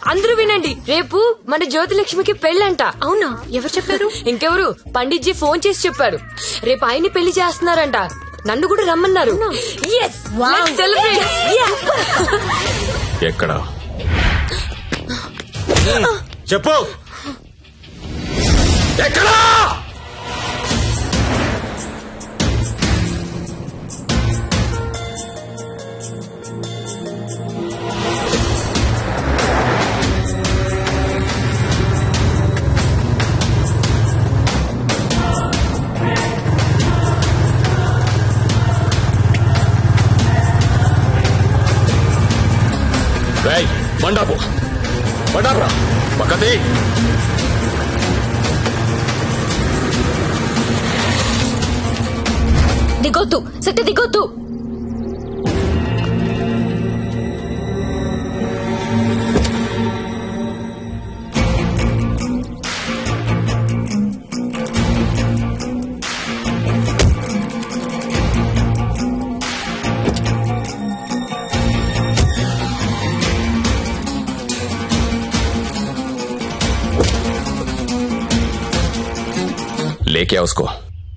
అందరూ వినండి రేపు మన జ్యోతిలక్ష్మికి పెళ్ళంట అవునా ఎవరు చెప్పారు ఇంకెవరు పండిట్జీ ఫోన్ చేసి చెప్పారు రేపు ఆయన్ని పెళ్లి చేస్తున్నారంట నన్ను కూడా రమ్మన్నారు Yes! Let's celebrate! Yeah! ఎక్కడ చెప్పు ఎక్కడా రేయ్, బండాపు బండాపురా పక్కది దిగొద్దు సత్య దిగొద్దు लेके आओ उसको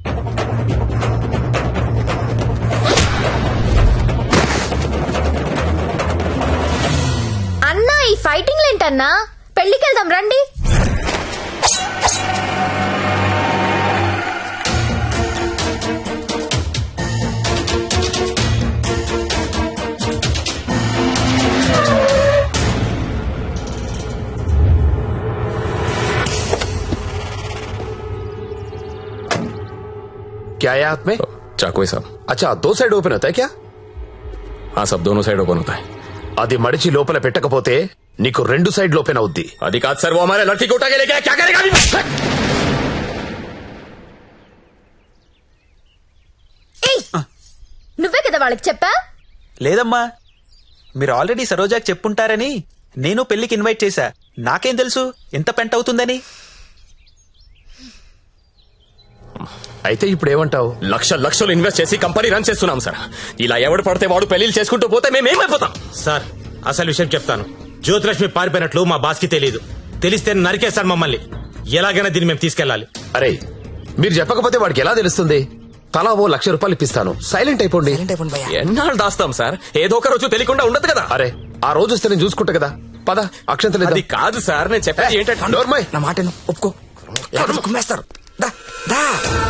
అన్నా ఈ ఫైటింగ్ ఏంటన్నా పెళ్లికి వెళ్దాం రండి क्या है हाथ में चाकू है साहब अच्छा दो साइड ओपन होता है क्या हाँ सब दोनों साइड ओपन होता है అది మడిచి లోపల పెట్టకపోతే నీకు రెండు సైడ్ ఓపెన్ అవుద్ది అది కాదు సార్ वो हमारे लड़की को उठा के लेके आया, क्या करेगा अभी? ఏయ్ నువ్వే కదా వాళ్ళకి చెప్పా లేదమ్మా మీరు ఆల్రెడీ సరోజాకి చెప్పుంటారని నేను పెళ్లికి ఇన్వైట్ చేశా నాకేం తెలుసు ఎంత పెంట అవుతుందని అయితే ఇప్పుడు ఏమంటావు లక్ష లక్షలు ఇన్వెస్ట్ చేసి కంపెనీ రన్ చేస్తున్నాం సార్ ఇలా ఎవడు పడితే వాడు పెళ్లిళ్ళు చేసుకుంటూ పోతే మేము ఏమైపోతాం సార్ అసలు విషయం చెప్తాను జ్యోతిలక్ష్మి పారిపోయినట్లు మా బాస్కి తెలియదు తెలిస్తే నరికేస్తాను మమ్మల్ని ఎలాగైనా దీన్ని మేము తీసుకెళ్ళాలి అరే మీరు చెప్పకపోతే వాడికి ఎలా తెలుస్తుంది తలా ఓ లక్ష రూపాయలు ఇప్పిస్తాను సైలెంట్ అయిపోండి ఎన్నాళ్ళు దాస్తాం సార్ ఏదో ఒక రోజు తెలియకుండా ఉండదు కదా అరే ఆ రోజు వస్తే నేను చూసుకుంటా కదా పద అక్షంతలు అది కాదు సార్ నేను చెప్పేది ఏంటంటే నోర్మై నా మాట విను, ఒప్పుకో లేకపోతే కుమ్మేస్తారు దా దా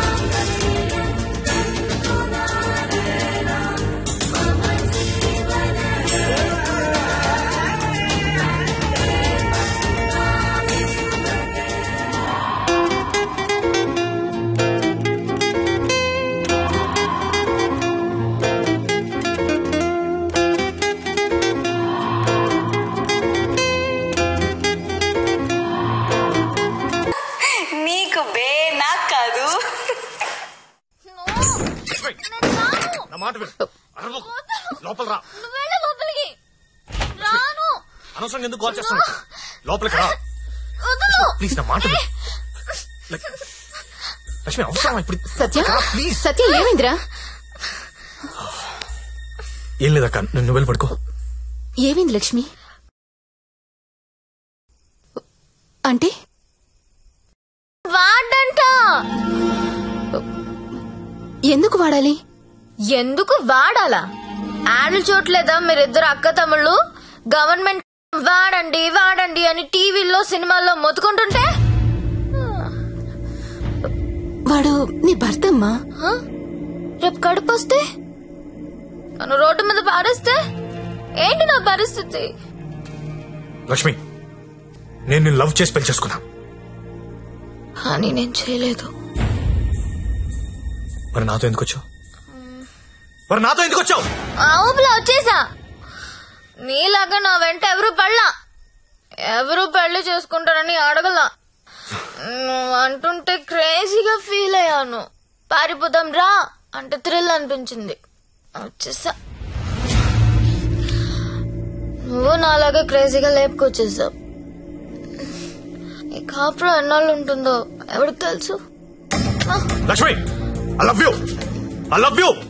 నీకు బే నాకు కాదు నా మాట విను. అరవకు. లోపల రా లోపలికి రాను అనవసరంగా ఎందుకు కాల్ చేస్తాను లోపలికి రా ప్లీజ్ నా మాట విను. లక్- లక్ష్మి అవసరం ఇప్పుడు సత్య ప్లీజ్ సత్య ఏమైందిరా ఏం లేదక్క నువ్వు వెళ్ళి పడుకో ఏమైంది లక్ష్మి అంటే వాడంట ఎందుకు వాడాలి ఎందుకు వాడాలా యాడ్లు చూడలేదా మీరిద్దరు అక్క తమ్ముళ్ళు గవర్నమెంట్ వాడండి వాడండి అని టీవీల్లో సినిమాల్లో మొత్తుకుంటుంటే వాడు నీ భర్త అమ్మా రేపు కడుపు వస్తే నన్ను రోడ్డు మీద పారేస్తే ఏంటి నా పరిస్థితి లక్ష్మి నేను నిన్ను లవ్ చేసి పెళ్లి చేసుకున్నా కానీ నేను చేయలేదు మరి నాతో ఎందుకు వచ్చావు మరి నాతో ఎందుకు వచ్చావు ఊపిలో వచ్చేసా నీలాగా నా వెంట ఎవరు పడలా ఎవరు పెళ్లి చేసుకుంటారని అడగలా నువ్వు అంటుంటే క్రేజీగా ఫీల్ అయ్యాను పారిపోదాం రా అంటే థ్రిల్ అనిపించింది వచ్చేసా నువ్వు నాలాగే క్రేజీగా లేపుకొచ్చేసావు ఈ కాపురం ఎన్నాళ్ళు ఉంటుందో ఎవరికి తెలుసు Lakshmi I love you I love you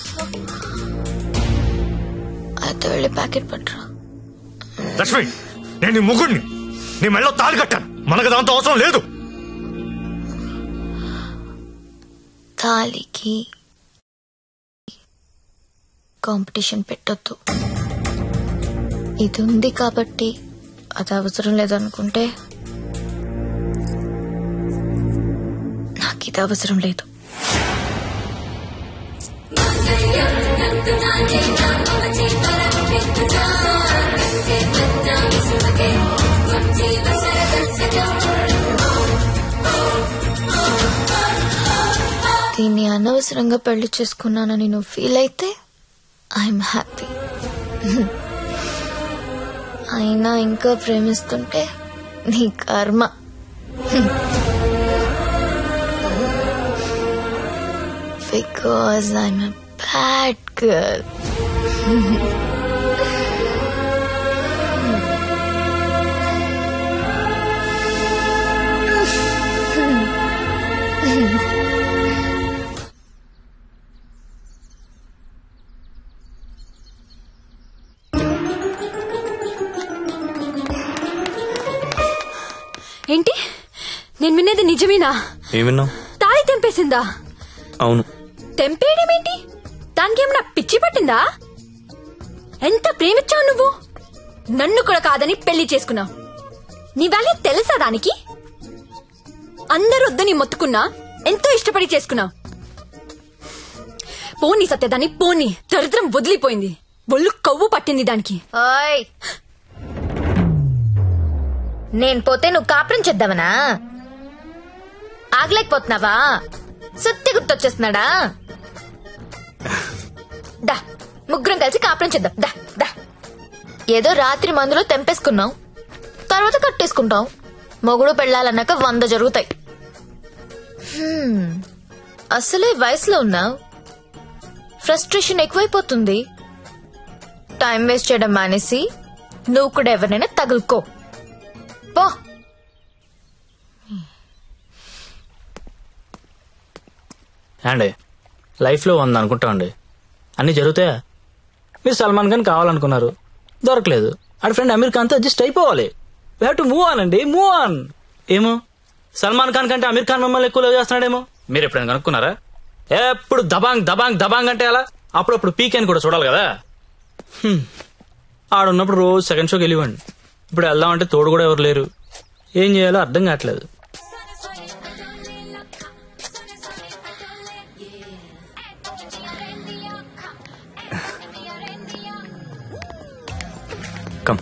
అయితే వెళ్ళి ప్యాకెట్ పట్టరా లక్ష్మి నేను నీ ముగ్గుడిని నీ మెళ్ళో తాళి కట్టాను మనకు దాంతో అవసరం లేదు తాలికి కాంపిటీషన్ పెట్టొద్దు ఇది ఉంది కాబట్టి అది అవసరం లేదనుకుంటే నాకు ఇది అవసరం లేదు దీన్ని అనవసరంగా పెళ్లి చేసుకున్నానని నువ్వు ఫీల్ అయితే ఐఎమ్ హ్యాపీ అయినా ఇంకా ప్రేమిస్తుంటే నీ కర్మ because I'm a bad girl ఏంటి నేను వినేది నిజమేనా ఏమిన్నావు తాళి తెంపేసిందా అవును తెంపేయడం ఏంటి దానికి ఏమన్నా పిచ్చి పట్టిందా ఎంత ప్రేమించావు నువ్వు నన్ను కూడా కాదని పెళ్లి చేసుకున్నావు నీ వాల్యూ తెలుసా దానికి అందరూ వద్దని మొత్తుకున్నా ఎంతో ఇష్టపడి చేసుకున్నావు పోనీ సత్యదాన్ని పోనీ దరిద్రం వదిలిపోయింది ఒళ్ళు కొవ్వు పట్టింది దానికి ఓయ్ నేను పోతే నువ్వు కాపురం చేద్దామనా ఆగలేకపోతున్నావా సుత్తి గుర్తొచ్చేస్తున్నాడా దా ముగ్గురం కలిసి కాపురం చేద్దాం దా దా ఏదో రాత్రి మందులో తెంపేసుకున్నాం తర్వాత కట్టేసుకుంటాం మొగుడు పెళ్ళాలన్నాక వంద జరుగుతాయి హ్మ్. అసలే వయసులో ఉన్నావు ఫ్రస్ట్రేషన్ ఎక్కువైపోతుంది టైం వేస్ట్ చేయడం మానేసి నువ్వు కూడా ఎవరినైనా తగులుకో పో అండి లైఫ్లో ఉంది అనుకుంటామండి అన్నీ జరుగుతాయా మీరు సల్మాన్ ఖాన్ కావాలనుకున్నారు దొరకలేదు ఆడ ఫ్రెండ్ అమీర్ ఖాన్తో అడ్జస్ట్ అయిపోవాలి we have to move on అండి మూవ్ ఆన్ ఏమో సల్మాన్ ఖాన్ కంటే అమీర్ ఖాన్ మిమ్మల్ని ఎక్కువ లవ్ చేస్తున్నాడేమో మీరు ఎప్పుడైనా కనుక్కున్నారా ఎప్పుడు దబాంగ్ దబాంగ్ దబాంగ్ అంటే అలా అప్పుడప్పుడు పీక్ అని కూడా చూడాలి కదా హ్మ్. ఆడున్నప్పుడు రోజు సెకండ్ షోకి వెళ్ళివ్వండి ఇప్పుడు వెళ్దామంటే తోడు కూడా ఎవరు లేరు ఏం చేయాలో అర్థం కావట్లేదు come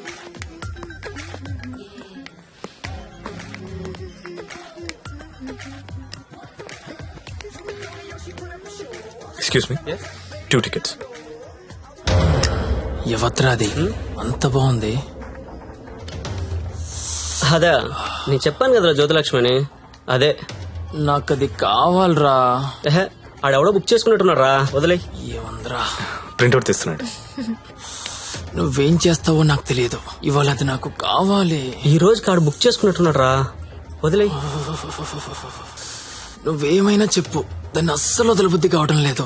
excuse me two tickets ఎవత్రా అది అంత బాగుంది అదే నేను చెప్పాను కదరా జ్యోతిలక్ష్మి అని అదే నాకు అది కావాలరా ఎహె, ఆడెవడో బుక్ చేసుకున్నట్టున్నాడు రా వదిలే ఏముందిరా ప్రింట్అవుట్ తీస్తున్నాడు నువ్వేం చేస్తావో నాకు తెలియదు ఇవాళ అది నాకు కావాలి ఈ రోజు కాడు బుక్ చేసుకున్నట్టున్నాడు రా వదిలే నువ్వేమైనా చెప్పు దాన్ని అస్సలు వదలబుద్ధి కావడం లేదు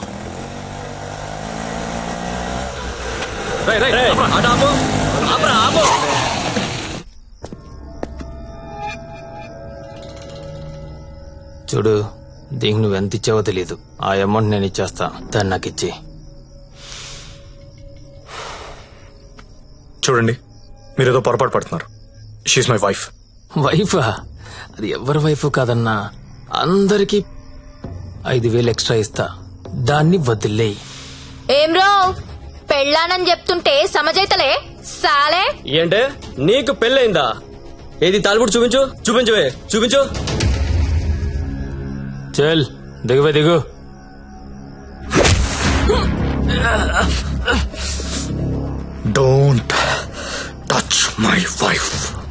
చూడు దీనికి నువ్వు ఎంత ఇచ్చావో తెలియదు ఆ అమౌంట్ నేను ఇచ్చేస్తా దాన్ని నాకు ఇచ్చి చూడండి మీరు ఏదో పొరపాటు పడుతున్నారు షీఈ్ మై వైఫ్ వైఫా అది ఎవరి వైఫ్ కాదన్నా అందరికి ఐదు వేలు ఎక్స్ట్రా ఇస్తా దాన్ని వదిలేయి ఏం రో పెళ్ళానని చెప్తుంటే సమజైతలే సాలే ఏంటే నీకు పెళ్ళైందా ఏది తాలిపుడు చూపించు చూపించువే చూపించు చల్ దిగువే దిగు don't touch my wife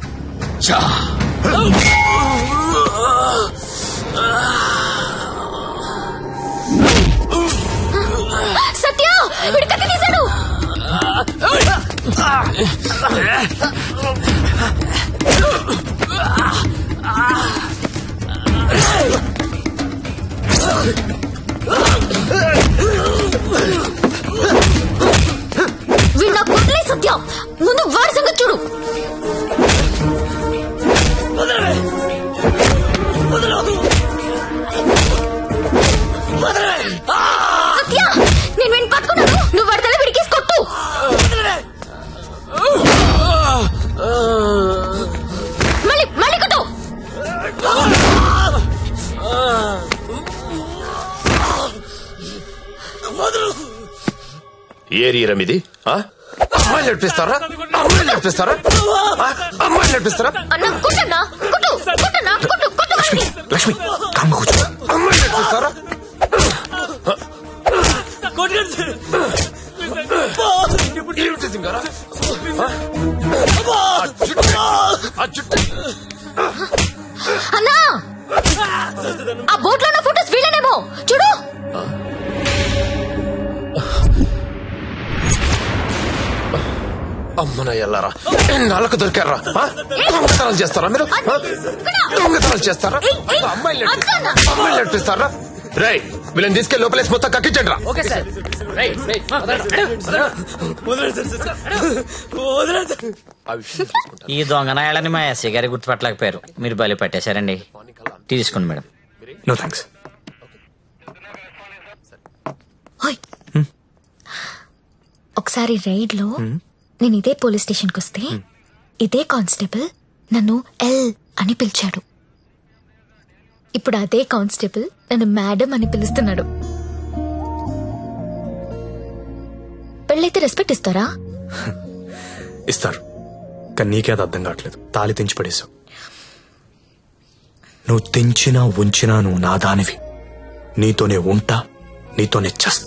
Satya వీడి కత్తి తీశాడు వీడు నాకు వదిలే సత్య ముందు వాడి సంగతి చూడు ఏరియరం ఇది ఆ? అమ్మాయిలు నడిపిస్తారా అమ్మాయిలు నడిపిస్తారా ఆ? అమ్మాయిలు నడిపిస్తారా అన్న కుట్టన్నా కుట్టు కుట్టన్నా కుట్టు కుట్టు వాడిని. లక్ష్మి కామ్గా కూర్చో అమ్మాయిలు నడిపిస్తారా ఏమిటి సింగారా? ఆ? ఆ జుట్టు, ఆ జుట్టు. అన్నా ఆ బోట్ లో ఉన్న ఫోటోస్ వీళ్ళనేమో చూడు అమ్మన ఎల్లారా ఎన్నాళ్ళకు దొరికారా ఆ? దొంగతనాలు చేస్తారా మీరు ఆ? దొంగతనాలు చేస్తారా అమ్మాయిలు నడిపి- అమ్మాయిలు నడిపిస్తారా రై వీళ్ళని తీసుకెళ్ళి లోపలేసి మొత్తం కక్కించండి రా ఆ విషయం చూసుకుంటా. ఈ దొంగనాయాలని మా ఎస్ఐ గారి గుర్తుపట్టలేకపోయారు మీరు బలి పట్టేశారండి తీసుకోండి మేడం నో థ్యాంక్స్ ఓయ్. ఒకసారి రైడ్ లో నేను ఇదే పోలీస్ స్టేషన్ కి వస్తే ఇదే కానిస్టేబుల్ నన్ను ఎల్ అని పిలిచాడు ఇప్పుడు అదే కానిస్టేబుల్ నన్ను మేడం అని పిలుస్తున్నాడు పెళ్ళైతే రెస్పెక్ట్ ఇస్తారా ఇస్తారు కానీ నీకే అది అర్థం కావట్లేదు తాలి తెంచి పడేశావు నువ్వు తెంచినా ఉంచినా నువ్వు నా దానివి నీతోనే ఉంటా నీతోనే చస్తా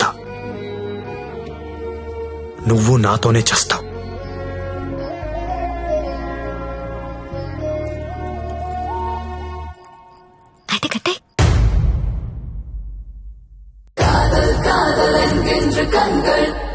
నువ్వు నాతోనే చస్తావు అయితే కట్టే காதல் காதல் என்கின்ற கண்கள்